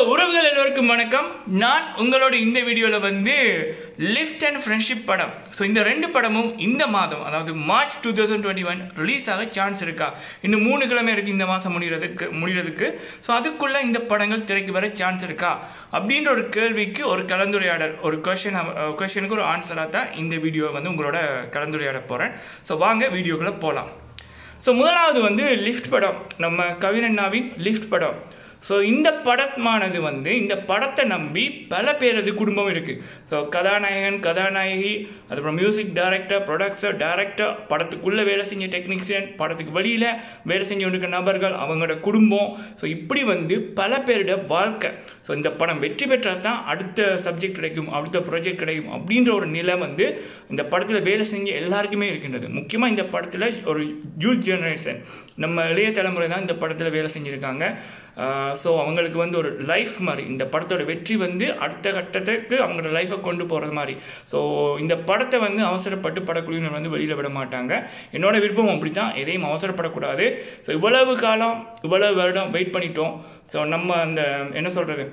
உறவுகள் எல்லோருக்கும் வணக்கம் நான் உங்களோட இந்த வீடியோவில் வந்து லிஃப்ட் அண்ட் ஃப்ரெண்ட்ஷிப் படம் ஸோ இந்த ரெண்டு படமும் இந்த மாதம் அதாவது March two thousand twenty one release ஆக சான்ஸ் இருக்கா இன்னும் மூணு கிழமை இருக்குது இந்த மாதம் முடிகிறதுக்கு முடிகிறதுக்கு ஸோ அதுக்குள்ளே இந்த படங்கள் திரைக்கு வர சான்ஸ் இருக்கா அப்படின்ற ஒரு கேள்விக்கு ஒரு கலந்துரையாடல் ஒரு கொஷின் கொஷனுக்கு ஒரு ஆன்சராக தான் இந்த வீடியோ வந்து உங்களோட கலந்துரையாட போகிறேன் ஸோ வாங்க வீடியோக்குள்ளே போகலாம் ஸோ முதலாவது வந்து லிஃப்ட் படம் நம்ம கவினண்ணாவின் லிஃப்ட் படம் ஸோ இந்த படமானது வந்து இந்த படத்தை நம்பி பல பேரது குடும்பம் இருக்குது ஸோ கதாநாயகன் கதாநாயகி அதுக்கப்புறம் மியூசிக் டைரக்டர் ப்ரொடக்டர் டைரக்டர் படத்துக்குள்ளே வேலை செஞ்ச டெக்னீஷியன் படத்துக்கு வெளியில் வேலை செஞ்சு கொண்டிருக்க நபர்கள் அவங்களோட குடும்பம் ஸோ இப்படி வந்து பல பேரோட வாழ்க்கை ஸோ இந்த படம் வெற்றி பெற்றால் தான் அடுத்த சப்ஜெக்ட் கிடைக்கும் அடுத்த ப்ராஜெக்ட் கிடைக்கும் அப்படின்ற ஒரு நிலை வந்து இந்த படத்தில் வேலை செஞ்ச எல்லாருக்குமே இருக்கின்றது முக்கியமாக இந்த படத்தில் ஒரு யூத் ஜெனரேஷன் நம்ம இளைய தலைமுறை தான் இந்த படத்தில் வேலை செஞ்சுருக்காங்க ஸோ அவங்களுக்கு வந்து ஒரு லைஃப் மாதிரி இந்த படத்தோட வெற்றி வந்து அடுத்த கட்டத்துக்கு அவங்களோட லைஃப்பை கொண்டு போகிறது மாதிரி ஸோ இந்த படத்தை வந்து அவசரப்பட்டு படக்குழுவினர் வந்து வெளியில் விட மாட்டாங்க என்னோட விருப்பம் அப்படி தான் எதையும் அவசரப்படக்கூடாது ஸோ இவ்வளவு காலம் இவ்வளவு வருடம் வெயிட் பண்ணிட்டோம் ஸோ நம்ம அந்த என்ன சொல்கிறது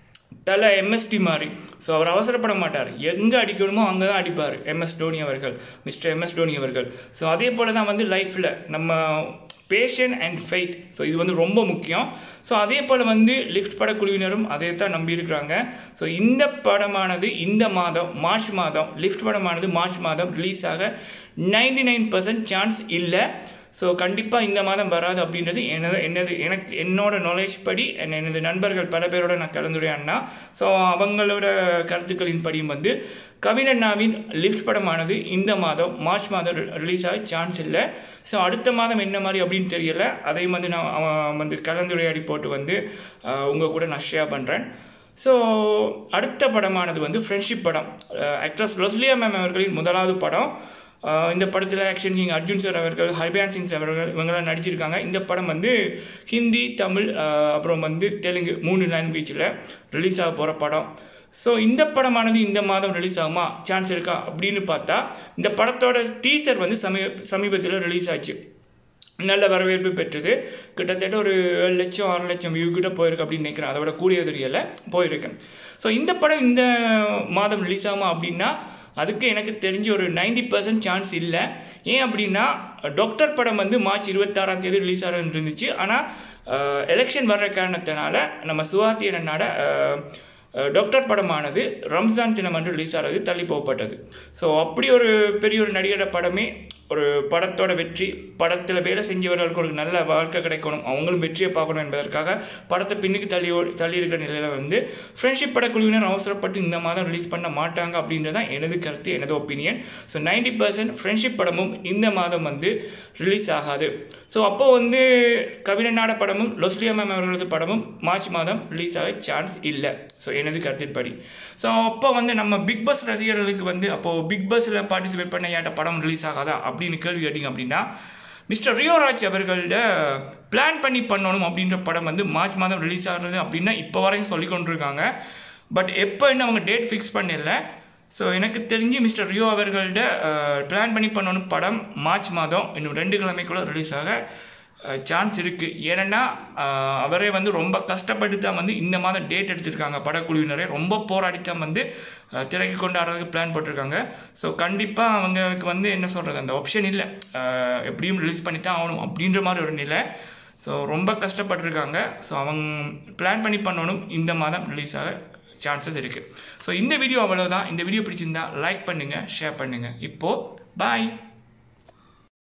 தலை எம்எஸ்டி மாதிரி ஸோ அவர் அவசரப்பட மாட்டார் எங்கே அடிக்கணுமோ அங்கே தான் அடிப்பார் எம்எஸ் டோனி அவர்கள் மிஸ்டர் எம்எஸ் டோனி அவர்கள் ஸோ அதே போல் தான் வந்து லைஃப்பில் நம்ம பேஷன் அண்ட் ஃபெய்த் ஸோ இது வந்து ரொம்ப முக்கியம் ஸோ அதே போல் வந்து லிஃப்ட் படக்குழுவினரும் அதே தான் நம்பியிருக்கிறாங்க ஸோ இந்த படமானது இந்த மாதம் மார்ச் மாதம் லிஃப்ட் படமானது மார்ச் மாதம் ரிலீஸ் ஆக நைன்டி நைன் பர்சன்ட் சான்ஸ் இல்லை ஸோ கண்டிப்பாக இந்த மாதம் வராது அப்படின்றது எனது என்னது எனக்கு என்னோட நாலேஜ் படி என் எனது நண்பர்கள் பல பேரோட நான் கலந்துரையாடினா ஸோ அவங்களோட கருத்துக்களின் படியும் வந்து கவினண்ணாவின் லிஃப்ட் படமானது இந்த மாதம் மார்ச் மாதம் ரிலீஸ் ஆக சான்ஸ் இல்லை ஸோ அடுத்த மாதம் என்ன மாதிரி அப்படின்னு தெரியல அதையும் வந்து நான் அவன் வந்து கலந்துரையாடி போட்டு வந்து உங்கள் கூட நான் ஷேர் பண்ணுறேன் ஸோ அடுத்த படமானது வந்து ஃப்ரெண்ட்ஷிப் படம் ஆக்ட்ரஸ் ரொஸ்லியா மேம் அவர்களின் முதலாவது படம் இந்த படத்தில் ஆக்ஷன் கிங் அர்ஜுன் சார் அவர்கள் ஹர்பியான் சிங் சார் அவர்கள் இவங்கெல்லாம் நடிச்சிருக்காங்க இந்த படம் வந்து ஹிந்தி தமிழ் அப்புறம் வந்து தெலுங்கு மூணு லாங்குவேஜில் ரிலீஸ் ஆக போகிற படம் ஸோ இந்த படமானது இந்த மாதம் ரிலீஸ் ஆகுமா சான்ஸ் இருக்கா அப்படின்னு பார்த்தா இந்த படத்தோட டீசர் வந்து சமீ சமீபத்தில் ரிலீஸ் ஆச்சு நல்ல வரவேற்பு பெற்றது கிட்டத்தட்ட ஒரு ஏழு லட்சம் ஆறு லட்சம் வியூ கிட்ட போயிருக்கு அப்படின்னு நினைக்கிறேன் அதோட கூடிய தெரியல போயிருக்கேன் ஸோ இந்த படம் இந்த மாதம் ரிலீஸ் ஆகுமா அப்படின்னா அதுக்கு எனக்கு தெரிஞ்சு ஒரு நைன்டி பர்சன்ட் சான்ஸ் இல்லை ஏன் அப்படின்னா டாக்டர் படம் வந்து மார்ச் இருபத்தாறாம் தேதி ரிலீஸ் ஆகிறது இருந்துச்சு ஆனால் எலெக்ஷன் வர்ற காரணத்தினால நம்ம சுவாத்திய நாட டாக்டர் படமானது ரம்ஜான் தினம் அன்று ரிலீஸ் ஆகிறது தள்ளி போகப்பட்டது ஸோ அப்படி ஒரு பெரிய ஒரு நடிகர படமே ஒரு படத்தோட வெற்றி படத்தில் வேலை செஞ்சவர்களுக்கு ஒரு நல்ல வாழ்க்கை கிடைக்கணும் அவங்களும் வெற்றியை பார்க்கணும் என்பதற்காக படத்தை பின்னுக்கு தள்ளி தள்ளி இருக்கிற நிலையில் வந்து ஃப்ரெண்ட்ஷிப் படக்குழுவினர் அவசரப்பட்டு இந்த மாதம் ரிலீஸ் பண்ண மாட்டாங்க அப்படின்றதான் எனது கருத்து எனது opinion so ninety percent Friendship படமும் இந்த மாதம் வந்து ரிலீஸ் ஆகாது ஸோ அப்போ வந்து கவினநாட படமும் லொஸ்லியா மேம் அவர்களது படமும் மார்ச் மாதம் ரிலீஸ் ஆக சான்ஸ் இல்லை ஸோ எனது கருத்தின்படி ஸோ அப்போ வந்து நம்ம பிக் பாஸ் ரசிகர்களுக்கு வந்து அப்போது பிக் பாஸில் பார்ட்டிசிபேட் பண்ண ஏட்ட படம் ரிலீஸ் ஆகாதா அப்படின்னு கேள்வி கேட்டிங்க அப்படின்னா மிஸ்டர் ரியோராஜ் அவர்கள்ட பிளான் பண்ணி பண்ணணும் அப்படின்ற படம் வந்து மார்ச் மாதம் ரிலீஸ் ஆகிறது அப்படின்னா இப்போ வரையும் சொல்லி கொண்டிருக்காங்க பட் எப்போ இன்னும் அவங்க டேட் ஃபிக்ஸ் பண்ணல ஸோ எனக்கு தெரிஞ்சு மிஸ்டர் ரியோ அவர்கள்ட பிளான் பண்ணி பண்ணணும் படம் மார்ச் மாதம் இன்னும் ரெண்டு கிழமைக்குள்ளே ரிலீஸ் ஆக சான்ஸ் இருக்குது ஏன்னா அவரே வந்து ரொம்ப கஷ்டப்பட்டு தான் வந்து இந்த மாதம் டேட் எடுத்திருக்காங்க படக்குழுவினரே ரொம்ப போராடி தான் வந்து திரைக்கு கொண்டு வரதுக்கு பிளான் போட்டிருக்காங்க ஸோ கண்டிப்பாக அவங்களுக்கு வந்து என்ன சொல்கிறது அந்த ஆப்ஷன் இல்லை எப்படியும் ரிலீஸ் பண்ணி தான் ஆகணும் அப்படின்ற மாதிரி ஒரு நிலை ஸோ ரொம்ப கஷ்டப்பட்டிருக்காங்க ஸோ அவங்க பிளான் பண்ணி பண்ணணும் இந்த மாதம் ரிலீஸ் ஆக சான்சஸ் இருக்குது ஸோ இந்த வீடியோ அவ்வளோதான் இந்த வீடியோ பிடிச்சிருந்தா லைக் பண்ணுங்கள் ஷேர் பண்ணுங்கள் இப்போது பாய்